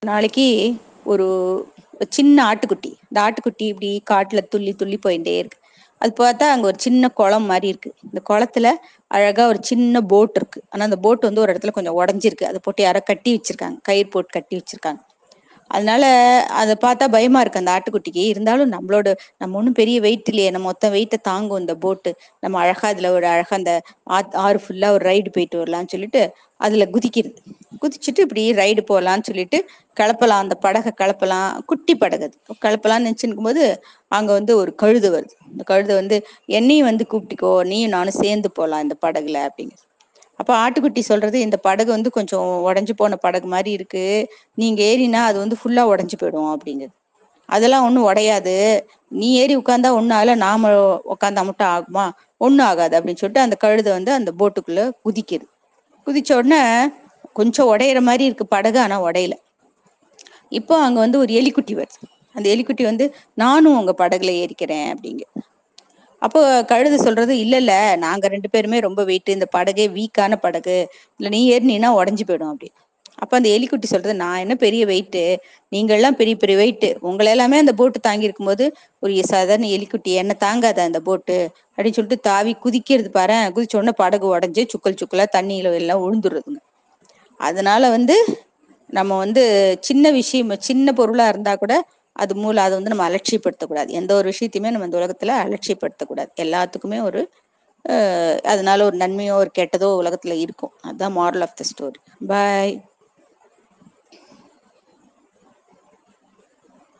நாளைக்கு ஒரு சின்ன ஆட்டுக்குட்டி இந்த ஆட்டுக்குட்டி இப்படி காட்டுல துள்ளி துள்ளி போயிட்டே இருக்கு அது பார்த்தா அங்க ஒரு சின்ன குளம் மாதிரி இருக்கு இந்த குளத்துல அழகா ஒரு சின்ன போட் இருக்கு ஆனா அந்த போட் வந்து ஒரு இடத்துல கொஞ்சம் உடஞ்சிருக்கு அதை போட்டு யாரோ கட்டி வச்சிருக்காங்க கயிறு போட்டு கட்டி வச்சிருக்காங்க அதனால அதை பார்த்தா பயமா இருக்கு அந்த ஆட்டுக்குட்டிக்கு இருந்தாலும் நம்மளோட நம்ம ஒன்றும் பெரிய வெயிட் இல்லையே நம்ம மொத்த வெயிட்டை தாங்கும் இந்த போட்டு நம்ம அழகா அதுல ஒரு அழகா அந்த ஆத் ஆறு ஃபுல்லா ஒரு ரைடு போயிட்டு வரலாம்னு சொல்லிட்டு அதுல குதிக்கிறது குதிச்சுட்டு இப்படி ரைடு போகலான்னு சொல்லிட்டு கலப்பலாம் அந்த படகை கலப்பலாம் குட்டி படகு அது கலப்பலாம்னு நினைச்சுக்கும் போது அங்க வந்து ஒரு கழுதை வருது இந்த கழுதை வந்து என்னையும் வந்து கூப்பிட்டுக்கோ நீயும் நானும் சேர்ந்து போகலாம் இந்த படகுல அப்படின்னு அப்ப ஆட்டுக்குட்டி சொல்றது இந்த படகு வந்து கொஞ்சம் உடஞ்சு போன படகு மாதிரி இருக்கு நீங்க ஏறினா அது வந்து ஃபுல்லா உடஞ்சு போயிடும் அப்படிங்குது அதெல்லாம் ஒண்ணும் உடையாது நீ ஏறி உட்காந்தா ஒன்னும் ஆகல நாம உட்காந்தா மட்டும் ஆகுமா ஒண்ணும் ஆகாது அப்படின்னு சொல்லிட்டு அந்த கழுதை வந்து அந்த போட்டுக்குள்ள குதிக்குது குதிச்ச உடனே கொஞ்சம் உடையிற மாதிரி இருக்கு படகு ஆனா உடையல இப்போ அங்க வந்து ஒரு எலிக்குட்டி வருது அந்த எலிக்குட்டி வந்து நானும் உங்க படகுல ஏறிக்கிறேன் அப்படிங்க அப்போ கழுது சொல்றது இல்ல இல்ல நாங்க ரெண்டு பேருமே ரொம்ப வெயிட் இந்த படகே வீக்கான படகு இல்ல நீ ஏறினீன்னா உடஞ்சு போயிடும் அப்படி அப்ப அந்த எலிக்குட்டி சொல்றது நான் என்ன பெரிய வெயிட்டு நீங்க எல்லாம் பெரிய பெரிய வெயிட் உங்களை எல்லாமே அந்த போட்டு தாங்கி இருக்கும்போது ஒரு சாதாரண எலிக்குட்டி என்ன தாங்காத அந்த போட்டு அப்படின்னு சொல்லிட்டு தாவி குதிக்கிறது பாரு குதிச்ச உடனே படகு உடஞ்சு சுக்கல் சுக்கலா தண்ணியில எல்லாம் உழுந்துடுறதுங்க அதனால வந்து நம்ம வந்து சின்ன விஷயம் சின்ன பொருளா இருந்தா கூட அது மூலம் அதை வந்து நம்ம அலட்சியப்படுத்தக்கூடாது எந்த ஒரு விஷயத்தையுமே நம்ம இந்த உலகத்துல அலட்சியப்படுத்தக்கூடாது எல்லாத்துக்குமே ஒரு அதனால ஒரு நன்மையோ ஒரு கெட்டதோ உலகத்துல இருக்கும் அதுதான் moral of the story bye